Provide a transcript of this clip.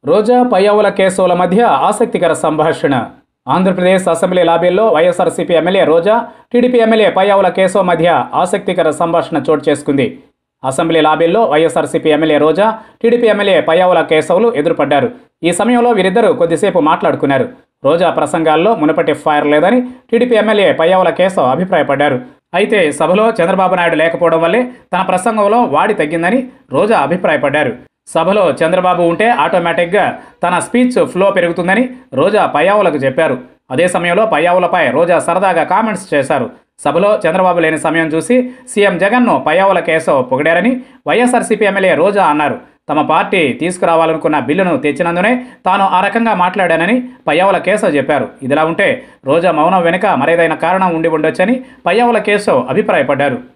రోజా పయ్యావుల కేశవుల మధ్య ఆసక్తికర సంభాషణ ఆంధ్రప్రదేశ్ అసెంబ్లీ లాబీల్లో YSRCP MLA Roja TDP MLA Payyavula Keshav మధ్య ఆసక్తికర సంభాషణ చోటు చేసుకుంది అసెంబ్లీ లాబీల్లో YSRCP MLA Roja TDP MLA Payyavula కేశవులు ఎదురుపడ్డారు ఈ సమయంలో వీరిద్దరూ కొద్దిసేపు మాట్లాడుకున్నారు రోజా ప్రసంగాల్లో మునుపటి ఫైర్ లేదని టీడీపీ ఎమ్మెల్యే పయ్యావుల కేశవ్ అభిప్రాయపడ్డారు అయితే సభలో చంద్రబాబు నాయుడు లేకపోవడం వల్లే తన ప్రసంగంలో వాడి తగ్గిందని రోజా అభిప్రాయపడ్డారు సభలో చంద్రబాబు ఉంటే ఆటోమేటిక్గా తన స్పీచ్ ఫ్లో పెరుగుతుందని రోజా పయ్యావులకు చెప్పారు అదే సమయంలో పయ్యావులపై రోజా సరదాగా కామెంట్స్ చేశారు సభలో చంద్రబాబు లేని సమయం చూసి సీఎం జగన్ను పయ్యావుల కేశవ్ పొగిడారని వైఎస్ఆర్సీపీ ఎమ్మెల్యే రోజా అన్నారు తమ పార్టీ తీసుకురావాలనుకున్న బిల్లును తెచ్చినందునే తాను ఆ రకంగా మాట్లాడానని పయ్యావుల కేశవ్ చెప్పారు ఇదిలా ఉంటే రోజా మౌనం వెనుక మరేదైనా కారణం ఉండి ఉండొచ్చని పయ్యావుల కేశవ్ అభిప్రాయపడ్డారు